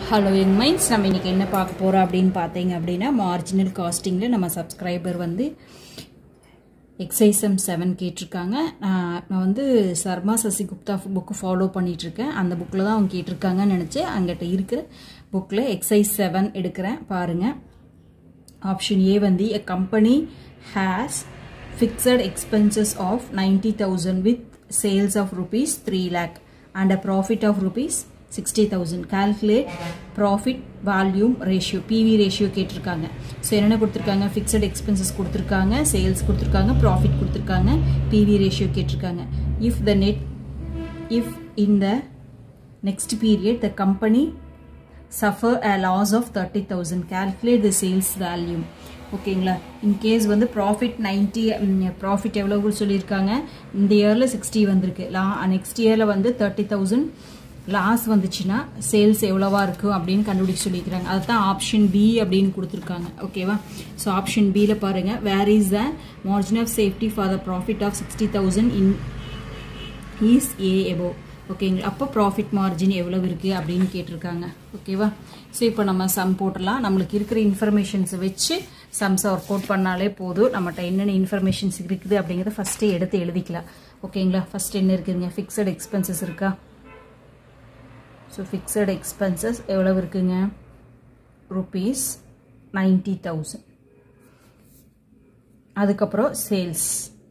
hello young minds நம்ம இன்றைக்கி என்ன பார்க்க போகிறோம் அப்படின்னு பார்த்தீங்க அப்படின்னா மார்ஜினல் காஸ்டிங்கில் நம்ம சப்ஸ்கிரைபர் வந்து எக்ஸைசம் செவன் கேட்டிருக்காங்க நான் நான் வந்து சர்மா சசிகுப்தா புக்கு ஃபாலோ பண்ணிகிட்ருக்கேன் அந்த புக்கில் தான் அவங்க கேட்டிருக்காங்கன்னு நினச்சி அங்கிட்ட இருக்கிற புக்கில் எக்ஸைஸ் செவன் எடுக்கிறேன் பாருங்கள் ஆப்ஷன் ஏ வந்து a company has fixed expenses of ninety thousand with sales of rupees three lakh and a profit of rupees sixty thousand calculate profit volume ratio PV ratio கேட்டிருக்காங்க ஸோ என்னென்ன கொடுத்துருக்காங்க fixed expenses கொடுத்துருக்காங்க sales கொடுத்துருக்காங்க profit கொடுத்துருக்காங்க PV ratio கேட்டிருக்காங்க if the net if in the next period the company suffer a loss of 30000 calculate the sales value ஓகேங்களா in case வந்து profit ninety profit எவ்வளோ சொல்லியிருக்காங்க இந்த இயரில் சிக்ஸ்டி வந்திருக்கு லா நெக்ஸ்ட் இயரில் வந்து தேர்ட்டி தௌசண்ட் லாஸ் வந்துச்சுன்னா சேல்ஸ் எவ்வளோவா இருக்கும் அப்படின்னு கண்டுபிடிக்க சொல்லியிருக்கிறாங்க அதுதான் ஆப்ஷன் பி அப்படின்னு கொடுத்துருக்காங்க ஓகேவா ஸோ ஆப்ஷன் பியில் பாருங்கள் where is the margin of safety for the profit of sixty thousand in is a எபோ ஓகேங்களா அப்போ ப்ராஃபிட் மார்ஜின் எவ்வளோ இருக்குது அப்படின்னு கேட்டிருக்காங்க ஓகேவா ஸோ இப்போ நம்ம சம் போட்டுடலாம் நம்மளுக்கு இருக்கிற இன்ஃபர்மேஷன்ஸை வச்சு சம்ஸை ஒர்க் அவுட் பண்ணாலே போதும் நம்மகிட்ட என்னென்ன இன்ஃபர்மேஷன்ஸ் இருக்குது அப்படிங்கிறத ஃபஸ்ட்டே எடுத்து எழுதிக்கலாம் ஓகேங்களா ஃபஸ்ட் என்ன இருக்குதுங்க ஃபிக்ஸட் எக்ஸ்பென்சஸ் இருக்கா ஸோ ஃபிக்ஸட் எக்ஸ்பென்சஸ் எவ்வளோ இருக்குங்க ருபீஸ் நைன்டி தௌசண்ட் அதுக்கப்புறம் சேல்ஸ்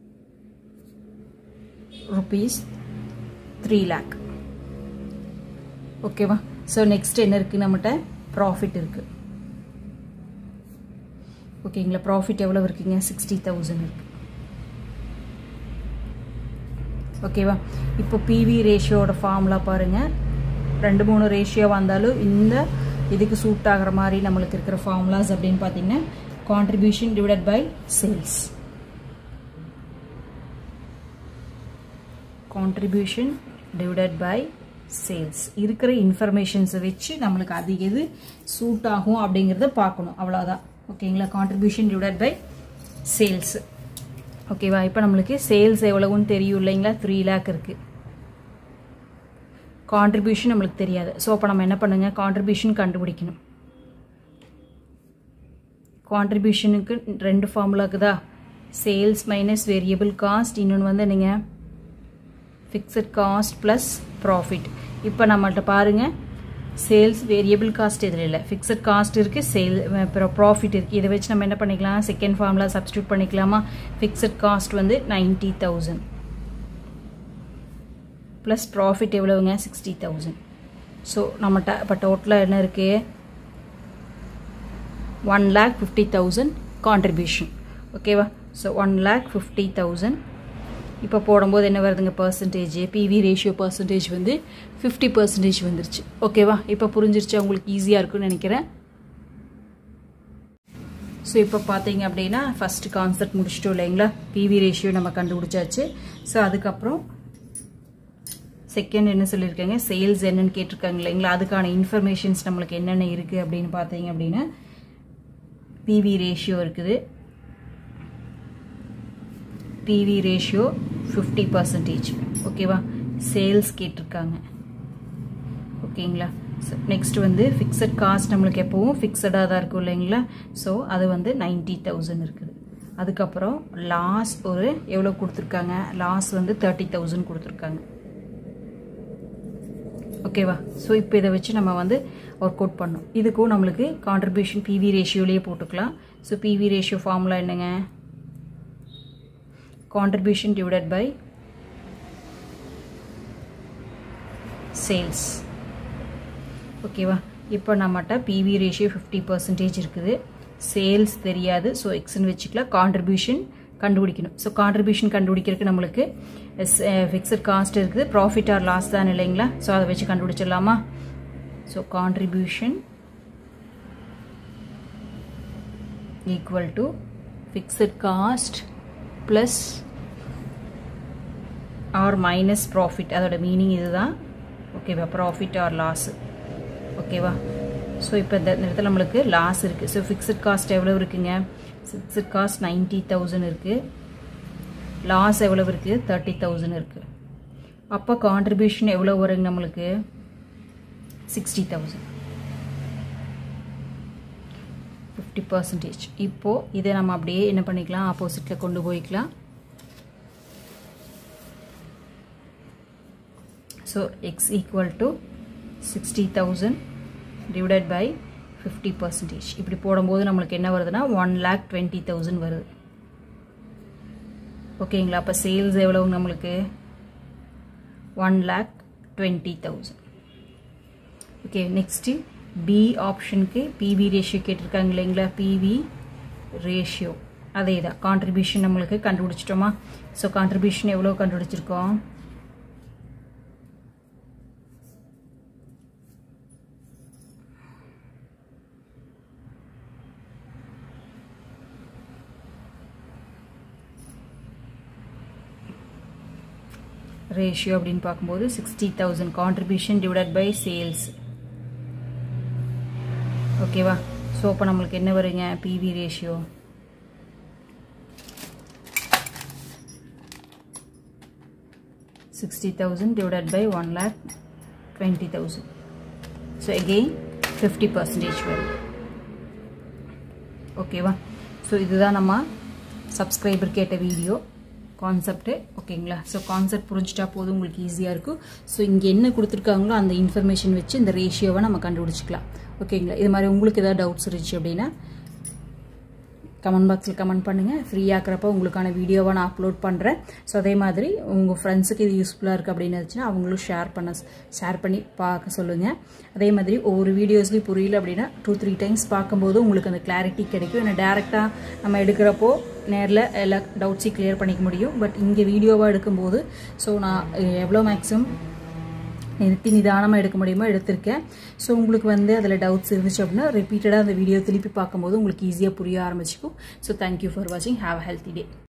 ருபீஸ் த்ரீ லேக் ஓகேவா ஸோ நெக்ஸ்ட் என்ன இருக்குது நம்மகிட்ட ப்ராஃபிட் இருக்குது ஓகேங்களா ப்ராஃபிட் எவ்வளோ இருக்குங்க சிக்ஸ்டி தௌசண்ட் இருக்குது ஓகேவா இப்போ பிவி ரேஷியோட ஃபார்முலா பாருங்கள் ரெண்டு மூணு ரேஷியோ வந்தாலும் இந்த இதுக்கு சூட் ஆகிற மாதிரி நம்மளுக்கு இருக்கிற ஃபார்முலாஸ் அப்படின்னு பார்த்தீங்கன்னா contribution divided by sales contribution divided by sales இருக்கிற இன்ஃபர்மேஷன்ஸை வச்சு நம்மளுக்கு அது எது சூட் ஆகும் அப்படிங்கிறத பார்க்கணும் அவ்வளோதான் ஓகேங்களா கான்ட்ரிபியூஷன் டிவைடட் பை சேல்ஸ் ஓகேவா இப்போ நம்மளுக்கு சேல்ஸ் எவ்வளவுன்னு தெரியும் இல்லைங்களா த்ரீ லேக் இருக்குது கான்ட்ரிபியூஷன் நம்மளுக்கு தெரியாது ஸோ அப்போ நம்ம என்ன பண்ணுங்க கான்ட்ரிபியூஷன் கண்டுபிடிக்கணும் கான்ட்ரிபியூஷனுக்கு ரெண்டு ஃபார்முலா இருக்குதா சேல்ஸ் மைனஸ் வேரியபிள் காஸ்ட் இன்னொன்று வந்து நீங்கள் ஃபிக்ஸட் காஸ்ட் ப்ளஸ் ப்ராஃபிட் இப்போ நம்மள்ட்ட பாருங்கள் சேல்ஸ் வேரியபிள் காஸ்ட் இதில் இல்லை ஃபிக்ஸட் காஸ்ட் இருக்குது சேல் அப்புறம் ப்ராஃபிட் இருக்குது இதை வச்சு நம்ம என்ன பண்ணிக்கலாம் செகண்ட் ஃபார்முலா சப்ஸ்டியூட் பண்ணிக்கலாமா ஃபிக்ஸட் காஸ்ட் வந்து நைன்ட்டி தௌசண்ட் ப்ளஸ் ப்ராஃபிட் எவ்வளவுங்க சிக்ஸ்டி தௌசண்ட் ஸோ நம்மகிட்ட இப்போ டோட்டலாக என்ன இருக்குது one lakh fifty thousand contribution ஓகேவா so one lakh fifty thousand இப்போ போடும்போது என்ன வருதுங்க பர்சன்டேஜ் பிவி ரேஷியோ பர்சன்டேஜ் வந்து ஃபிஃப்டி பர்சன்டேஜ் வந்துருச்சு ஓகேவா இப்போ புரிஞ்சிருச்சு உங்களுக்கு ஈஸியாக இருக்குன்னு நினைக்கிறேன் ஸோ இப்போ பார்த்தீங்க அப்படின்னா ஃபஸ்ட்டு கான்செப்ட் முடிச்சிட்டோம் இல்லைங்களா பிவி ரேஷியோ நம்ம கண்டுபிடிச்சாச்சு ஸோ அதுக்கப்புறம் செகண்ட் என்ன சொல்லியிருக்காங்க சேல்ஸ் என்னன்னு கேட்டிருக்காங்க இல்லைங்களா அதுக்கான இன்ஃபர்மேஷன்ஸ் நம்மளுக்கு என்னென்ன இருக்குது அப்படின்னு பார்த்தீங்க அப்படின்னா பிவி ரேஷியோ இருக்குது பிவி ரேஷியோ ஃபிஃப்டி பர்சன்டேஜ் ஓகேவா சேல்ஸ் கேட்டிருக்காங்க ஓகேங்களா நெக்ஸ்ட் வந்து ஃபிக்ஸட் காஸ்ட் நம்மளுக்கு எப்போவும் ஃபிக்ஸடாக தான் இருக்கும் இல்லைங்களா ஸோ அது வந்து நைன்டி தௌசண்ட் இருக்குது அதுக்கப்புறம் லாஸ் ஒரு எவ்வளோ கொடுத்துருக்காங்க லாஸ் வந்து தேர்ட்டி தௌசண்ட் கொடுத்துருக்காங்க ஓகேவா ஸோ இப்போ இதை வச்சு நம்ம வந்து ஒர்க் அவுட் பண்ணோம் இதுக்கும் நம்மளுக்கு கான்ட்ரிபியூஷன் பிவி ரேஷியோலேயே போட்டுக்கலாம் ஸோ பிவி ரேஷியோ ஃபார்முலா என்னங்க கான்ட்ரிபியூஷன் டிவைடட் பை சேல்ஸ் ஓகேவா இப்போ நம்மகிட்ட பிவி ரேஷியோ ஃபிஃப்டி பர்சன்டேஜ் இருக்குது சேல்ஸ் தெரியாது ஸோ எக்ஸ்ன்னு வச்சுக்கலாம் கான்ட்ரிபியூஷன் கண்டுபிடிக்கணும் ஸோ கான்ட்ரிபியூஷன் கண்டுபிடிக்கிறதுக்கு நம்மளுக்கு ஃபிக்ஸட் காஸ்ட் இருக்குது ப்ராஃபிட் ஆர் லாஸ் தான் இல்லைங்களா ஸோ அதை வச்சு கண்டுபிடிச்சிடலாமா so contribution equal to fixed cost plus or minus profit அதோட மீனிங் இதுதான் ஓகேவா ப்ராஃபிட் ஆர் லாஸ் ஓகேவா ஸோ இப்போ இந்த இடத்துல நம்மளுக்கு லாஸ் இருக்குது ஸோ ஃபிக்ஸட் காஸ்ட் எவ்வளோ இருக்குங்க ஃபிக்ஸட் காஸ்ட் நைன்ட்டி தௌசண்ட் இருக்குது லாஸ் எவ்வளோ இருக்குது தேர்ட்டி தௌசண்ட் இருக்குது அப்போ கான்ட்ரிபியூஷன் எவ்வளோ வருங்க நம்மளுக்கு சிக்ஸ்டி தௌசண்ட் ஃபிஃப்டி பர்சன்டேஜ் இப்போது இதை நம்ம அப்படியே என்ன பண்ணிக்கலாம் ஆப்போசிட்டில் கொண்டு போய்க்கலாம் so x equal to sixty thousand divided by fifty percentage இப்படி போடும்போது நம்மளுக்கு என்ன வருதுன்னா ஒன் லேக் டுவெண்ட்டி தௌசண்ட் வருது ஓகேங்களா அப்போ சேல்ஸ் எவ்வளவு நம்மளுக்கு one lakh twenty thousand okay next B ஆப்ஷனுக்கு பிவி ரேஷியோ கேட்டிருக்காங்க இல்லைங்களா பிவி ரேஷியோ அதே தான் கான்ட்ரிபியூஷன் நம்மளுக்கு கண்டுபிடிச்சிட்டோமா ஸோ கான்ட்ரிபியூஷன் எவ்வளோ கண்டுபிடிச்சிருக்கோம் ரேஷியோ அப்படின்னு பார்க்கும்போது sixty thousand contribution divide by sales ஓகேவா ஸோ அப்போ நம்மளுக்கு என்ன வருங்க PV ratio sixty thousand divide by one lakh twenty thousand so again fifty percentage வரும் ஓகேவா ஸோ இதுதான் நம்ம சப்ஸ்கிரைபர் கேட்ட வீடியோ கான்செப்ட்டு ஓகேங்களா ஸோ கான்செப்ட் புரிஞ்சிட்டா போதும் உங்களுக்கு ஈஸியாக இருக்கும் ஸோ இங்கே என்ன கொடுத்துருக்காங்களோ அந்த இன்ஃபர்மேஷன் வச்சு இந்த ரேஷியோவை நம்ம கண்டுபிடிச்சிக்கலாம் ஓகேங்களா இது மாதிரி உங்களுக்கு ஏதாவது டவுட்ஸ் இருந்துச்சு அப்படின்னா கமெண்ட் பாக்ஸில் கமெண்ட் பண்ணுங்கள் ஃப்ரீயாக இருக்கிறப்ப உங்களுக்கான வீடியோவை நான் அப்லோட் பண்ணுறேன் ஸோ அதே மாதிரி உங்கள் ஃப்ரெண்ட்ஸுக்கு இது யூஸ்ஃபுல்லாக இருக்குது அப்படின்னு இருந்துச்சுன்னா அவங்களும் ஷேர் பண்ண ஷேர் பண்ணி பார்க்க சொல்லுங்கள் அதே மாதிரி ஒவ்வொரு வீடியோஸ்லேயும் புரியல அப்படின்னா டூ த்ரீ டைம்ஸ் பார்க்கும்போது உங்களுக்கு அந்த கிளாரிட்டி கிடைக்கும் ஏன்னா டேரெக்டாக நம்ம எடுக்கிறப்போ நேரில் எல்லா டவுட்ஸையும் கிளியர் பண்ணிக்க முடியும் பட் இங்கே வீடியோவாக எடுக்கும்போது ஸோ நான் எவ்வளோ மேக்ஸிமம் நிறுத்தி நிதானமாக எடுக்க முடியுமோ எடுத்திருக்கேன் ஸோ உங்களுக்கு வந்து அதில் டவுட்ஸ் இருந்துச்சு அப்படின்னா ரிப்பீட்டடாக அந்த வீடியோ திருப்பி பார்க்கும்போது உங்களுக்கு ஈஸியாக புரிய ஆரம்பிச்சிக்கும் ஸோ தேங்க்யூ ஃபார் வாட்சிங் ஹாவ் அ ஹெல்த்தி டே